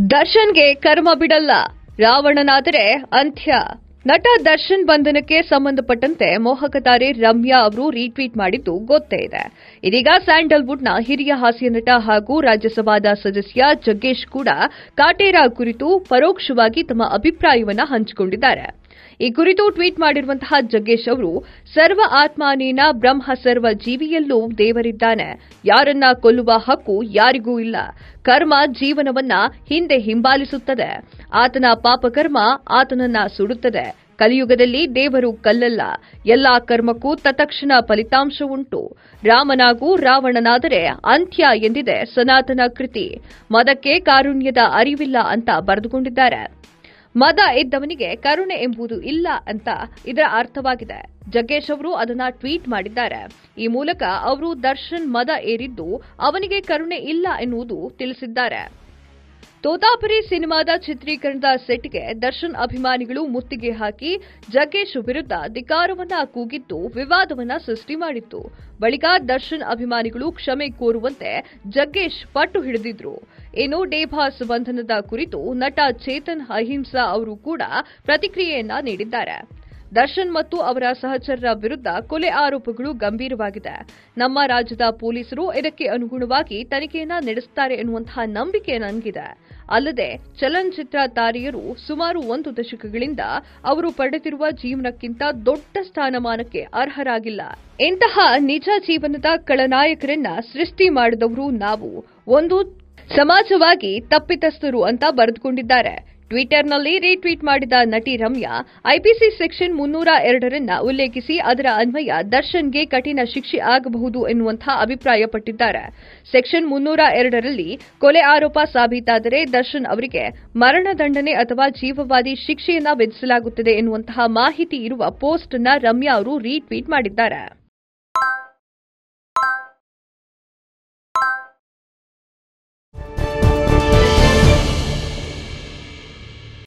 ದರ್ಶನ್ಗೆ ಕರ್ಮ ಬಿಡಲ್ಲ ರಾವಣನಾದರೆ ಅಂತ್ಯ ನಟ ದರ್ಶನ್ ಬಂಧನಕ್ಕೆ ಸಂಬಂಧಪಟ್ಟಂತೆ ಮೋಹಕ ತಾರೆ ರಮ್ಯಾ ಅವರು ರೀಟ್ವೀಟ್ ಮಾಡಿದ್ದು ಗೊತ್ತೇ ಇದೆ ಇದೀಗ ಸ್ಯಾಂಡಲ್ವುಡ್ನ ಹಿರಿಯ ಹಾಸ್ಯ ನಟ ಹಾಗೂ ರಾಜ್ಯಸಭಾದ ಸದಸ್ಯ ಜಗ್ಗೇಶ್ ಕೂಡ ಕಾಟೇರ ಕುರಿತು ಪರೋಕ್ಷವಾಗಿ ತಮ್ಮ ಅಭಿಪ್ರಾಯವನ್ನ ಹಂಚಿಕೊಂಡಿದ್ದಾರೆ ಈ ಕುರಿತು ಟ್ವೀಟ್ ಮಾಡಿರುವಂತಹ ಜಗ್ಗೇಶ್ ಅವರು ಸರ್ವ ಆತ್ಮಾನೇನ ಬ್ರಹ್ಮ ಸರ್ವ ಜೀವಿಯಲ್ಲೂ ದೇವರಿದ್ದಾನೆ ಯಾರನ್ನ ಕೊಲ್ಲುವ ಹಕ್ಕು ಯಾರಿಗೂ ಇಲ್ಲ ಕರ್ಮ ಜೀವನವನ್ನ ಹಿಂದೆ ಹಿಂಬಾಲಿಸುತ್ತದೆ ಆತನ ಪಾಪಕರ್ಮ ಆತನನ್ನ ಸುಡುತ್ತದೆ ಕಲಿಯುಗದಲ್ಲಿ ದೇವರು ಕಲ್ಲಲ್ಲ ಎಲ್ಲಾ ಕರ್ಮಕ್ಕೂ ತತ್ಕ್ಷಣ ಫಲಿತಾಂಶ ಉಂಟು ರಾಮನಾಗೂ ರಾವಣನಾದರೆ ಅಂತ್ಯ ಎಂದಿದೆ ಸನಾತನ ಕೃತಿ ಮದಕ್ಕೆ ಕಾರುಣ್ಯದ ಅರಿವಿಲ್ಲ ಅಂತ ಬರೆದುಕೊಂಡಿದ್ದಾರೆ ಮದ ಇದ್ದವನಿಗೆ ಕರುಣೆ ಎಂಬುದು ಇಲ್ಲ ಅಂತ ಇದರ ಅರ್ಥವಾಗಿದೆ ಜಗ್ಗೇಶ್ ಅವರು ಅದನ್ನ ಟ್ವೀಟ್ ಮಾಡಿದ್ದಾರೆ ಈ ಮೂಲಕ ಅವರು ದರ್ಶನ್ ಮದ ಏರಿದ್ದು ಅವನಿಗೆ ಕರುಣೆ ಇಲ್ಲ ಎನ್ನುವುದು ತಿಳಿಸಿದ್ದಾರೆ ತೋತಾಪುರಿ ಸಿನಿಮಾದ ಚಿತ್ರೀಕರಣದ ಸೆಟ್ಗೆ ದರ್ಶನ್ ಅಭಿಮಾನಿಗಳು ಮುತ್ತಿಗೆ ಹಾಕಿ ಜಗ್ಗೇಶ್ ವಿರುದ್ಧ ಧಿಕಾರವನ್ನ ಕೂಗಿದ್ದು ವಿವಾದವನ್ನ ಸೃಷ್ಟಿ ಮಾಡಿತ್ತು ಬಳಿಕ ದರ್ಶನ್ ಅಭಿಮಾನಿಗಳು ಕ್ಷಮೆ ಕೋರುವಂತೆ ಜಗ್ಗೇಶ್ ಪಟ್ಟು ಹಿಡಿದಿದ್ರು ಇನ್ನು ಡೇಭಾಸ್ ಬಂಧನದ ಕುರಿತು ನಟ ಚೇತನ್ ಅಹಿಂಸಾ ಅವರು ಕೂಡ ಪ್ರತಿಕ್ರಿಯೆಯನ್ನ ನೀಡಿದ್ದಾರೆ ದರ್ಶನ್ ಮತ್ತು ಅವರ ಸಹಚರರ ವಿರುದ್ಧ ಕೊಲೆ ಆರೋಪಗಳು ಗಂಭೀರವಾಗಿದೆ ನಮ್ಮ ರಾಜ್ಯದ ಪೊಲೀಸರು ಇದಕ್ಕೆ ಅನುಗುಣವಾಗಿ ತನಿಖೆಯನ್ನ ನಡೆಸುತ್ತಾರೆ ಎನ್ನುವಂತಹ ನಂಬಿಕೆ ನನಗಿದೆ ಅಲ್ಲದೆ ಚಲನಚಿತ್ರ ತಾರೆಯರು ಸುಮಾರು ಒಂದು ದಶಕಗಳಿಂದ ಅವರು ಪಡೆದಿರುವ ಜೀವನಕ್ಕಿಂತ ದೊಡ್ಡ ಸ್ಥಾನಮಾನಕ್ಕೆ ಅರ್ಹರಾಗಿಲ್ಲ ಇಂತಹ ನಿಜ ಜೀವನದ ಖಳನಾಯಕರನ್ನ ಸೃಷ್ಟಿ ಮಾಡಿದವರು ನಾವು ಒಂದು ಸಮಾಜವಾಗಿ ತಪ್ಪಿತಸ್ಥರು ಅಂತ ಬರೆದುಕೊಂಡಿದ್ದಾರೆ ಟ್ವಿಟರ್ನಲ್ಲಿ ರೀಟ್ವೀಟ್ ಮಾಡಿದ ನಟಿ ರಮ್ಯಾ ಐಪಿಸಿ ಸೆಕ್ಷನ್ ಮುನ್ನೂರ ಎರಡರನ್ನ ಉಲ್ಲೇಖಿಸಿ ಅದರ ಅನ್ವಯ ದರ್ಶನ್ಗೆ ಕಠಿಣ ಶಿಕ್ಷೆ ಆಗಬಹುದು ಎನ್ನುವಂತಹ ಅಭಿಪ್ರಾಯಪಟ್ಟಿದ್ದಾರೆ ಸೆಕ್ಷನ್ ಮುನ್ನೂರ ಎರಡರಲ್ಲಿ ಕೊಲೆ ಆರೋಪ ಸಾಬೀತಾದರೆ ದರ್ಶನ್ ಅವರಿಗೆ ಮರಣದಂಡನೆ ಅಥವಾ ಜೀವವಾದಿ ಶಿಕ್ಷೆಯನ್ನ ವಿಧಿಸಲಾಗುತ್ತದೆ ಎನ್ನುವಂತಹ ಮಾಹಿತಿ ಇರುವ ಪೋಸ್ಟ್ ಅನ್ನ ರಮ್ಯಾ ಅವರು ರೀಟ್ವೀಟ್ ಮಾಡಿದ್ದಾರೆ